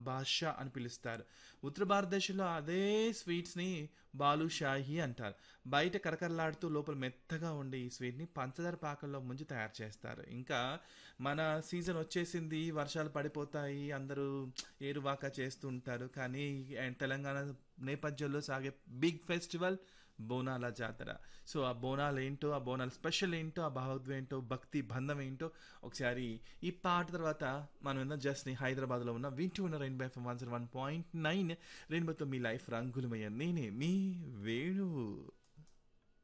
బాద్షా అని పిలుస్తారు ఉత్తర భారతదేశంలో అదే స్వీట్స్ని బాలుషాహి అంటారు బయట కరకరలాడుతూ లోపల మెత్తగా ఉండే ఈ స్వీట్ని పంచదార పాకంలో ముంచి తయారు చేస్తారు ఇంకా మన సీజన్ వచ్చేసింది వర్షాలు పడిపోతాయి అందరూ ఏరువాక చేస్తూ ఉంటారు కానీ అండ్ తెలంగాణ నేపథ్యంలో సాగే బిగ్ ఫెస్టివల్ బోనాల జాతర సో ఆ బోనాలు ఏంటో ఆ బోనాల స్పెషల్ ఏంటో ఆ భావోద్వం ఏంటో భక్తి బంధం ఏంటో ఒకసారి ఈ పాట తర్వాత మనం ఉన్న జస్ట్ని హైదరాబాద్లో ఉన్న వింటూ ఉన్న rainbow FM one zero one point nine రెయిన్బోతో మీ లైఫ్ రంగులమయ్య నేనే మీ వేణువు